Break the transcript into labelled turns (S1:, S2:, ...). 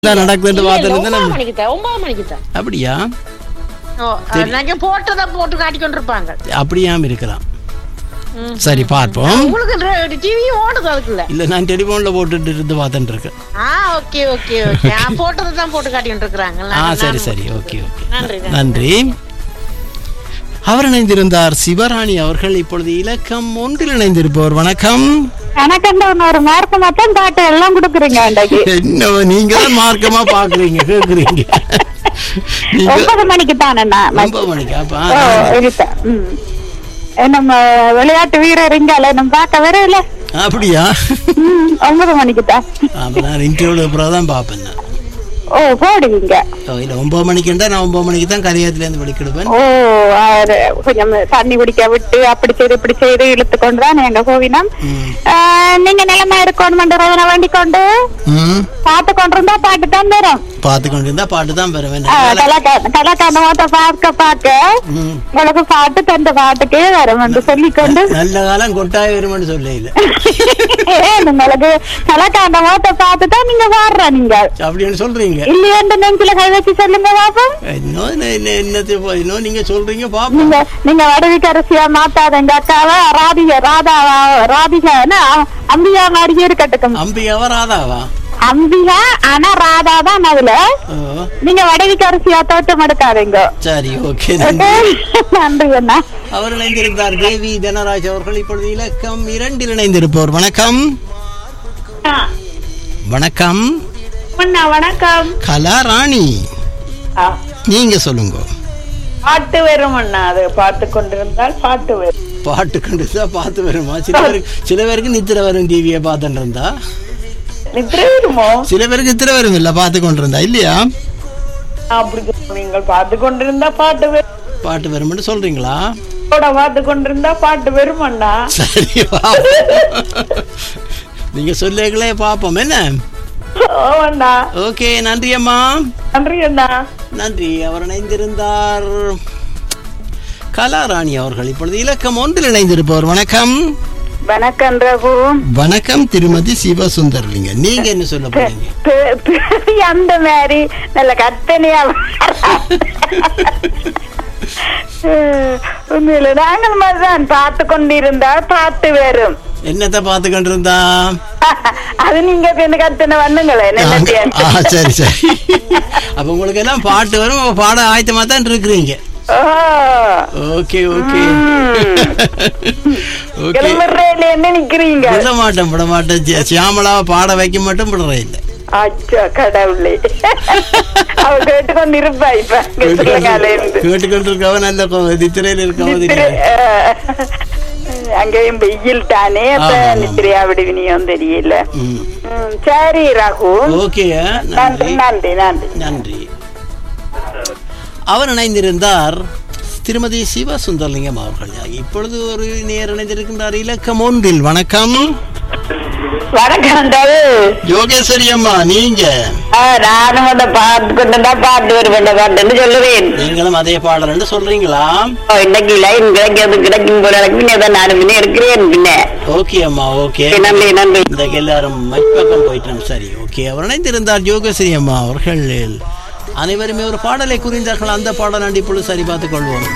S1: என்ன நடக்குதுன்னு
S2: இல்ல, இல்ல,
S1: பார்த்துட்டு
S2: ஒன்பது
S1: தானே-
S2: மணிக்கு தான் ஒன்பது மணிக்கு தான்
S1: அப்படியா
S2: ஓ, எனக்கு போட்டதை போட்டு காட்டிக்கொண்டு இருப்பாங்க
S1: அப்படியாம் இருக்கலாம்
S2: ம்.
S1: சரி பார்ப்போம்
S2: உங்களுக்கு டிவி ஓடுது அதுக்குள்ள
S1: இல்ல நான் டெலிஃபோன்ல போட்டுட்டு இருந்து பார்த்துட்டு இருக்கேன்
S2: ஆ ஓகே ஓகே ஓகே போட்டதை தான் போட்டு காட்டிக்கிட்டு இருக்கிறாங்க
S1: ஆ சரி சரி ஓகே ஓகே
S2: நன்றி நன்றி.
S1: நன்றி அவர் இணைந்திருந்தார் சிவராணி அவர்கள் இப்பொழுது இலக்கம் ஒன்றில் இணைந்திருப்பவர் வணக்கம்
S3: எனக்கண்ட ஒரு மார்க் மட்டும் பாட்டு எல்லாம் கொடுக்குறீங்க அன்றைக்கு
S1: என்ன நீங்க தான் மார்க்கமா பாக்குறீங்க கேக்குறீங்க நீங்க
S3: ஒன்பது மணிக்கு தானே நான்
S1: ஒன்பது மணிக்கு அப்ப
S3: ஓ,
S1: ஆ,
S3: இருக்கேன். ம். நம்ம விளையாட்டு வீரர் இங்கால நம்ம பார்க்க வரல
S1: அப்படியா
S3: ம், ஒன்பது மணிக்கு தான்
S1: அப்ப நான் இன்டர்வியூல அப்புறம் தான் பார்ப்பேன் நான்.
S3: ஓ போடுவீங்க
S1: ஓ, இல்ல ஒன்பது மணிக்குண்டா நான் ஒன்பது மணிக்கு தான் கரையாத்துல இருந்து வெளிக்கிடுவேன்
S3: ஓ அது கொஞ்சம் தண்ணி குடிக்க விட்டு அப்படி செய்து இப்படி செய்து இழுத்து கொண்டு தான் எங்க போவினோம்
S1: ம்.
S3: நீங்க நிலைமை இருக்கணும் வேண்டிக் கொண்டு
S1: ம்
S3: பாட்டு கொண்டிருந்தா பாட்டு தான் வரும்
S1: பார்த்து கொண்டிருந்தா பாட்டு தான் பெறுவேன்
S3: கலக்கான பார்க்க பார்க்க
S1: ம்.
S3: உங்களுக்கு பாட்டு தந்த பாட்டுக்கே வரும் என்று சொல்லிக்கொண்டு
S1: நல்ல காலம் கொட்டாய் வரும்னு சொல்ல இல்ல
S3: ஏன் உங்களுக்கு கலக்கான ஓட்ட பார்த்து தான் நீங்க பாடுற நீங்க
S1: அப்படின்னு சொல்றீங்க
S3: இல்லையென்று நெஞ்சில கை வச்சு சொல்லுங்க பாப்போம்
S1: இன்னும் என்ன- என்ன- என்னத்தை போ- இன்னும் நீங்க சொல்றீங்க பாப்போம்
S3: நீங்க நீங்க வடவிக்கரசியா மாத்தாத எங்க அக்காவ ராதிகா ராதா ராதிகா அம்பிகா மாதிரியே இருக்கட்டும்
S1: அம்பிகாவா ராதாவா
S3: அம்பிகா ஆனா ராதா தான் அதுல
S1: ஓ
S3: நீங்க வடவிக்கரசியா தோட்டம் எடுக்காதீங்க
S1: சரி ஓகே நன்றி
S3: நன்றி அண்ணா
S1: அவர் இணைந்திருந்தார் தேவி தனராஜ் அவர்கள் இப்பொழுது இலக்கம் இரண்டில் இணைந்திருப்பவர் வணக்கம் வணக்கம்
S3: அண்ணா வணக்கம்
S1: கலா ராணி நீங்க சொல்லுங்க
S3: பாட்டு வரும் அண்ணா அது பார்த்து கொண்டிருந்தால் பாட்டு வரும்
S1: பாட்டு கண்டுதா பார்த்து வருமா சில பேருக்கு சில பேருக்கு நித்திர வரும் டிவியை பார்த்துட்டு இருந்தா
S3: நித்திரை வருமோ
S1: சில பேருக்கு நித்திர வரும் இல்ல பார்த்து கொண்டு இருந்தா இல்லையா
S3: அப்படி நீங்கள் பார்த்து கொண்டிருந்தா பாட்டு வரும்
S1: பாட்டு வரும்னு சொல்றீங்களா
S3: கூட பார்த்து கொண்டிருந்தா பாட்டு வரும் அண்ணா
S1: சரி பாப்போம். நீங்க சொல்லுங்களே பாப்போம் என்ன
S3: ஓ அண்ணா
S1: ஓகே நன்றி அம்மா
S3: நன்றி அண்ணா
S1: நன்றி அவர் இணைந்திருந்தார் கலாராணி அவர்கள் இப்பொழுது இலக்கம் ஒன்றில் இணைந்திருப்பவர் வணக்கம்
S3: வணக்கம் ரகு
S1: வணக்கம் திருமதி சிவசுந்தர்லிங்க நீங்க என்ன சொல்ல போறீங்க
S3: பெ- பெரிய அந்த மாதிரி நல்ல கத்தனையா உண்மையில நாங்கள் மாதிரிதான் பார்த்து கொண்டிருந்தால் பாட்டு வரும்
S1: என்னத்தை பார்த்து கொண்டிருந்தா
S3: அது நீங்க என்ன கத்தனை பண்ணுங்களேன்
S1: ஆ சரி சரி அப்ப உங்களுக்கு எல்லாம் பாட்டு வரும் அப்ப பாட ஆயத்தமா தான் இருக்கிறீங்க
S3: ஓ
S1: ஓகே ஓகே ஓகே
S3: கிளம்புறேன் என்ன நிக்கிறீங்க
S1: விட மாட்டேன் விட மாட்டேன் சி- சியாமளாவை பாட வைக்க மட்டும் விடுறேன் இல்லை
S3: அச்சோ கடவுளே அவ கேட்டுக்கொண்டு இருப்பா இப்ப சொல்லுங்கால இருந்து
S1: கேட்டுக்கொண்டிருக்கவ நல்ல கொ- நித்திரையில இருக்கவ
S3: நித்திரை,
S1: தெரியாது
S3: அஹ், அங்கேயும் வெயில் தானே அப்ப
S1: ஆமா, ஆமா.
S3: நித்திரையா விடுவினியும் தெரியல
S1: ம்.
S3: ம், சரி ரகு
S1: ஓகே
S3: நன்றி
S1: நன்றி
S3: நன்றி நன்றி
S1: நன்றி அவர் இணைந்திருந்தார் திருமதி சிவசுந்தரலிங்கம் அவர்கள் இப்பொழுது ஒரு நேர் இணைந்திருக்கின்றார் இலக்கம் ஒன்றில் வணக்கம்
S3: வணக்கம் ரகு
S1: யோகேஸ்வரி அம்மா நீங்க
S3: அஹ், நானும் அந்த பார்த்து கொண்டு பாட்டு வருவேன் பாட்டுன்னு சொல்லுவேன்
S1: நீங்களும் அதே பாடல்னு சொல்றீங்களா
S3: ஓ, இன்னைக்கு லைன் கிடைக்கிறது கிடைக்கும் போல எனக்கு பின்ன தான் நான் பின்ன இருக்கிறேன் பின்ன
S1: ஓகே அம்மா ஓகே
S3: நன்றி நன்றி
S1: இந்த எல்லாரும் மைப்பக்கம் போயிட்டோம் சரி ஓகே அவர் இணைந்திருந்தார் யோகஸ்ரீ அம்மா அவர்கள் அனைவருமே ஒரு பாடலை குறிந்தார்கள் அந்த பாடல் இப்பொழுது சரி பார்த்துக் கொள்வோம்